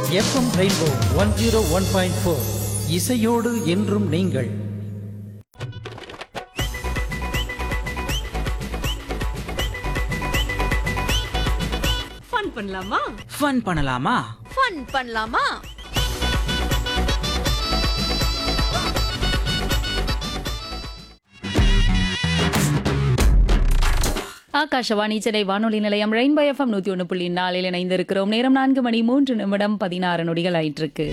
FM rainbow one zero one point four இசையோடு என்றும் நீங்கள் ஃபன் பண்ணலாமா ஃபன் பண்ணலாமா ஃபன் பண்ணலாமா ஆகாஷவாணி சென்னை வானொலி நிலையம் ரெயின்போ எஃப்எம் நூத்தி ஒன்று புள்ளி நாலில் இணைந்திருக்கிறோம் நேரம் நான்கு மணி மூன்று நிமிடம் பதினாறு நொடிகள் ஆயிட்டிருக்கு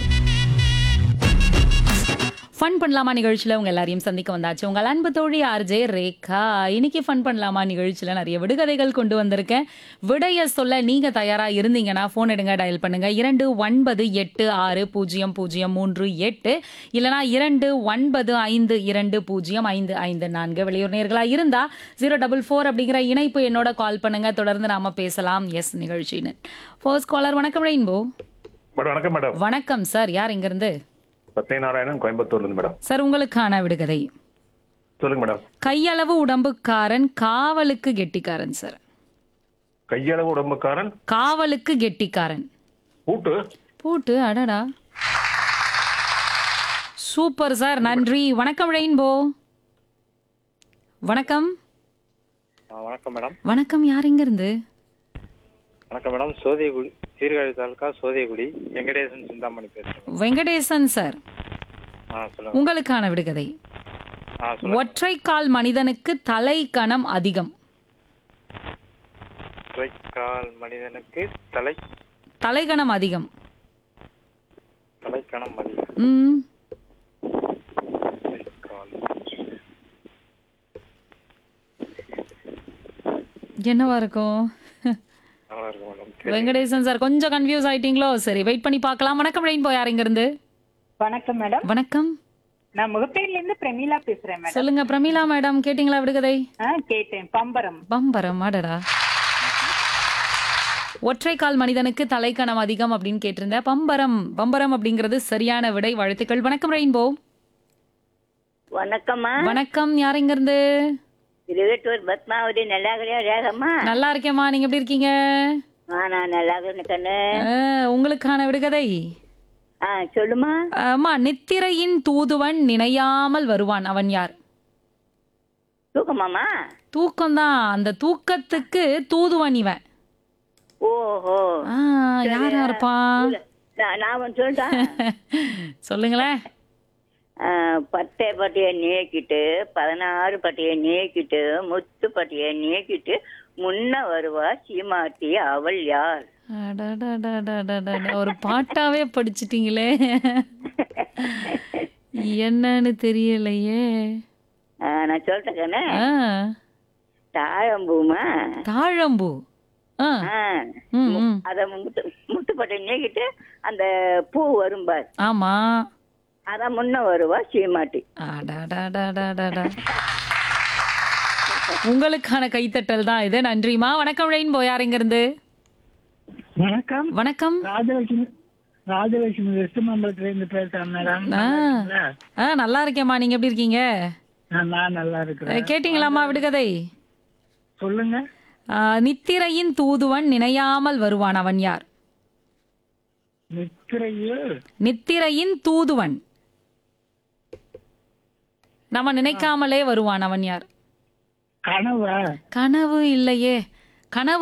ஃபன் பண்ணலாமா நிகழ்ச்சியில் உங்க எல்லாரையும் சந்திக்க வந்தாச்சு உங்கள் அன்பு தோழி ஆர்ஜே ரேகா இன்னைக்கு ஃபன் பண்ணலாமா நிகழ்ச்சியில் நிறைய விடுகதைகள் கொண்டு வந்திருக்கேன் விடைய சொல்ல நீங்க தயாரா இருந்தீங்கன்னா ஃபோன் எடுங்க டயல் பண்ணுங்க இரண்டு ஒன்பது எட்டு ஆறு பூஜ்ஜியம் பூஜ்ஜியம் மூன்று எட்டு இல்லனா இரண்டு ஒன்பது ஐந்து இரண்டு பூஜ்ஜியம் ஐந்து ஐந்து நான்கு வெளியூர் நேர்களா இருந்தா ஜீரோ டபுள் ஃபோர் அப்படிங்கிற இணைப்பு என்னோட கால் பண்ணுங்க தொடர்ந்து நாம பேசலாம் எஸ் நிகழ்ச்சின்னு ஃபர்ஸ்ட் காலர் வணக்கம் ரெயின்போ மேடம் வணக்கம் மேடம் வணக்கம் சார் யார் இங்கிருந்து சத்யநாராயணன் கோயம்புத்தூர்ல இருந்து மேடம் சார் உங்களுக்கான விடுகதை சொல்லுங்க மேடம் கையளவு உடம்புக்காரன் காவலுக்கு கெட்டிக்காரன் சார் கையளவு உடம்புக்காரன் காவலுக்கு கெட்டிக்காரன் பூட்டு பூட்டு அடடா சூப்பர் சார் நன்றி வணக்கம் ரெயின்போ வணக்கம் வணக்கம் மேடம் வணக்கம் யார் இங்க இருந்து வணக்கம் மேடம் சோதியகுடி சீர்காழி தாலுக்கா சோதியகுடி வெங்கடேசன் சிந்தாமணி பேசுறேன் வெங்கடேசன் சார் ஆ சொல்லுங்க உங்களுக்கான விடுகதை ஆ சொல்லுங்க ஒற்றைக்கால் மனிதனுக்கு தலை கணம் அதிகம் கால் மனிதனுக்கு தலை தலைகணம் அதிகம் தலைக்கணம் அதிகம் ம் கால் என்னவா இருக்கும் நல்லா இருக்கும் மேடம் வெங்கடேசன் சார் கொஞ்சம் கன்ஃபியூஸ் ஆயிட்டீங்களோ சரி வெயிட் பண்ணி பார்க்கலாம் வணக்கம் ரெயின்போ யார் இங்க இருந்து வணக்கம் மேடம் வணக்கம் நான் முகப்பேர்ல இருந்து பிரமீளா பேசுறேன் மேடம் சொல்லுங்க பிரமீளா மேடம் கேட்டிங்களா விடுகதை ஆ கேட்டேன் பம்பரம் பம்பரம் அடடா ஒற்றைக்கால் மனிதனுக்கு தலைக்கணம் அதிகம் அப்படின்னு கேட்டிருந்தேன் பம்பரம் பம்பரம் அப்படிங்கிறது சரியான விடை வாழ்த்துக்கள் வணக்கம் ரெயின்போ வணக்கம்மா வணக்கம் யார் இங்க இருந்து திருவட்டூர் பத்மாவதி நல்லா இருக்கிறியா ரேகம்மா நல்லா இருக்கேம்மா நீங்க எப்படி இருக்கீங்க ஆ நான் நல்லா இருக்கிறேன் கண்ணு ஆ, உங்களுக்கான விடுகதை ஆ சொல்லுமா அம்மா நித்திரையின் தூதுவன் நினையாமல் வருவான் அவன் யார் தூக்கமாமா தூக்கம்தான் அந்த தூக்கத்துக்கு தூதுவன் இவன் ஓஹோ ஆ, யாரா இருப்பான் நான் நான் ஒன்று சொல்லிட்டேன் சொல்லுங்களேன் பட்டை பட்டியை நீக்கிட்டு பதினாறு பட்டியை நீக்கிட்டு முத்து பட்டியை நீக்கிட்டு முன்ன வருவா சீமாட்டி அவள் யார் அடடடடடடட. ஒரு பாட்டாவே படிச்சிட்டீங்களே என்னன்னு தெரியலையே ஆ, நான் சொல்லிட்டேன் கண்ணு ஆ, தாழம்பூமா தாழம்பூ ஆ, ஆ ம், ம். அத முத்து முத்து பட்டியை நீக்கிட்டு அந்த பூ வரும் பார் ஆமா அதான் முன்ன வருவா சீமாட்டி அடடடடடட. உங்களுக்கான கைத்தட்டல் தான் இது நன்றிமா வணக்கம் ரெயின்போ யார் இங்க இருந்து வணக்கம் வணக்கம் ராஜலட்சுமி ராஜலட்சுமி வெஸ்ட் மாம்பலத்துல இருந்து பேசுறேன் மேடம் ஆ. ஆ நல்லா இருக்கேம்மா நீங்க எப்படி இருக்கீங்க நான் நல்லா அஹ், இருக்கிறேன் கேட்டீங்களாம்மா விடுகதை சொல்லுங்க ஆ, நித்திரையின் தூதுவன் நினையாமல் வருவான் அவன் யார் நித்திரையில் நித்திரையின் தூதுவன் நம்ம நினைக்காமலே வருவான் அவன் யார் கனவா கனவு இல்லையே கனவு